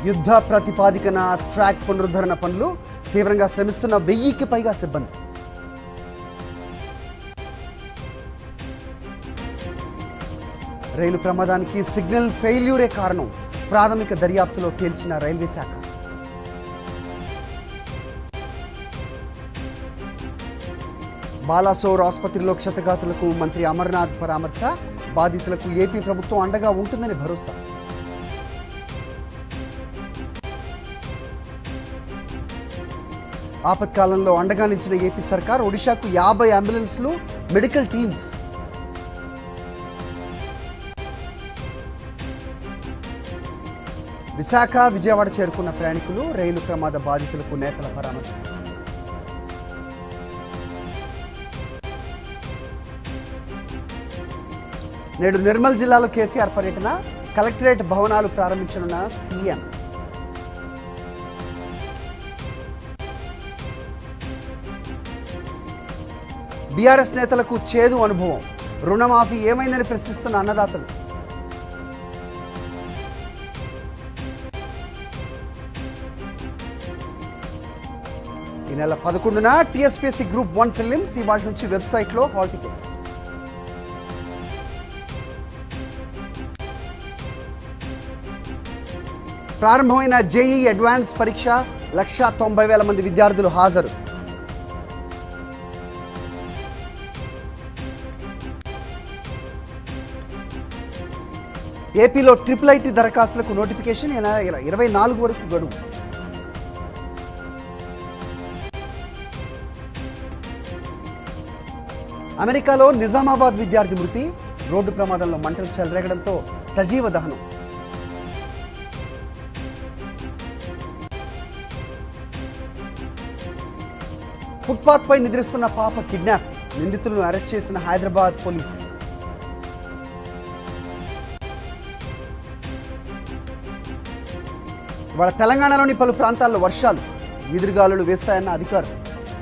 యుద్ధ ప్రతిపాదికన ట్రాక్ పునరుద్ధరణ పనులు తీవ్రంగా శ్రమిస్తున్న వెయ్యికి పైగా సిబ్బంది రైలు ప్రమాదానికి సిగ్నల్ ఫెయిల్యూరే కారణం ప్రాథమిక దర్యాప్తులో తేల్చిన రైల్వే శాఖ బాలాసోర్ ఆసుపత్రిలో క్షతగాతులకు మంత్రి అమర్నాథ్ పరామర్శ బాధితులకు ఏపీ ప్రభుత్వం అండగా ఉంటుందని భరోసా ఆపత్కాలంలో అండగా నిలిచిన ఏపీ సర్కార్ ఒడిశాకు యాభై అంబులెన్స్లు మెడికల్ టీమ్స్ విశాఖ విజయవాడ చేరుకున్న ప్రయాణికులు రైలు ప్రమాద బాధితులకు నేతల పరామర్శ నేడు నిర్మల్ జిల్లాలో కేసీఆర్ పర్యటన కలెక్టరేట్ భవనాలు ప్రారంభించనున్న సీఎం బీఆర్ఎస్ నేతలకు చేదు అనుభవం రుణమాఫీ ఏమైందని ప్రశ్నిస్తున్న అన్నదాతలు ఈ నెల పదకొండున టీఎస్పీఎస్సీ గ్రూప్ వన్ ప్రిలిమ్స్ ఇవాళ నుంచి వెబ్సైట్లో హాల్ టికెట్స్ ప్రారంభమైన జేఈ అడ్వాన్స్ పరీక్ష లక్ష తొంభై వేల మంది విద్యార్థులు హాజరు ఏపీలో ట్రిపుల్ ఐటీ దరఖాస్తులకు నోటిఫికేషన్ ఈ నెల ఇరవై నాలుగు వరకు గడువు అమెరికాలో నిజామాబాద్ విద్యార్థి మృతి రోడ్డు ప్రమాదంలో మంటలు చెలరేగడంతో సజీవ దహనం ఫుట్పాత్ పై నిద్రిస్తున్న పాప కిడ్నాప్ నిందితులను అరెస్ట్ చేసిన హైదరాబాద్ పోలీస్ ఇవాళ తెలంగాణలోని పలు ప్రాంతాల్లో వర్షాలు ఈదురుగాలులు వేస్తాయన్న అధికారులు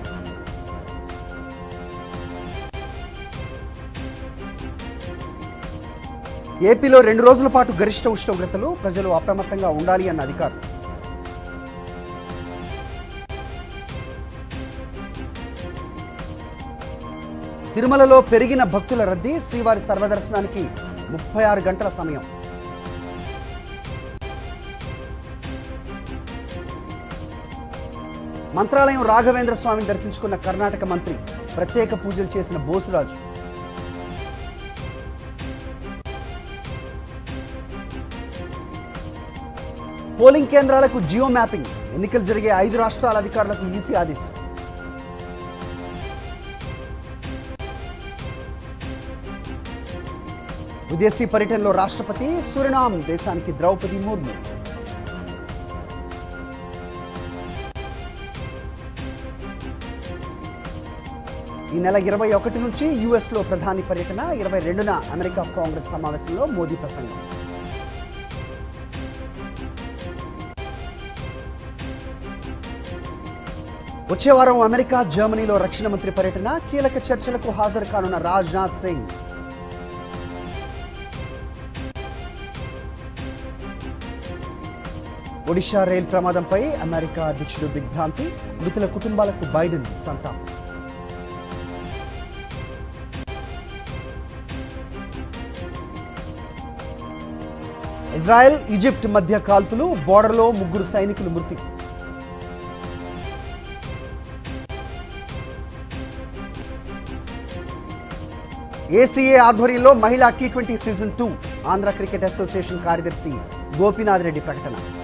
ఏపీలో రెండు రోజుల పాటు గరిష్ట ఉష్ణోగ్రతలు ప్రజలు అప్రమత్తంగా ఉండాలి అన్న అధికారులు తిరుమలలో పెరిగిన భక్తుల రద్దీ శ్రీవారి సర్వదర్శనానికి ముప్పై ఆరు గంటల సమయం మంత్రాలయం రాఘవేంద్ర స్వామిని దర్శించుకున్న కర్ణాటక మంత్రి ప్రత్యేక పూజలు చేసిన బోసురాజు పోలింగ్ కేంద్రాలకు జియో మ్యాపింగ్ ఎన్నికలు జరిగే ఐదు రాష్ట్రాల అధికారులకు ఈసీ ఆదేశం విదేశీ పర్యటనలో రాష్ట్రపతి సురినామ్ దేశానికి ద్రౌపది ముర్ము ఈ నెల ఇరవై ఒకటి నుంచి యుఎస్లో ప్రధాని పర్యటన ఇరవై రెండున అమెరికా కాంగ్రెస్ సమావేశంలో మోదీ ప్రసంగం వచ్చే వారం అమెరికా జర్మనీలో రక్షణ మంత్రి పర్యటన కీలక చర్చలకు హాజరు కానున్న రాజ్నాథ్ సింగ్ ఒడిషా రైల్ ప్రమాదంపై అమెరికా అధ్యక్షుడు దిగ్భ్రాంతి మృతుల కుటుంబాలకు బైడెన్ సంతాపం ఇజ్రాయెల్ ఈజిప్ట్ మధ్య కాల్పులు బోర్డర్లో ముగ్గురు సైనికులు మృతి ఏసీఏ ఆధ్వర్యంలో మహిళా T twenty season two Andhra cricket association కార్యదర్శి గోపీనాథ్ రెడ్డి ప్రకటన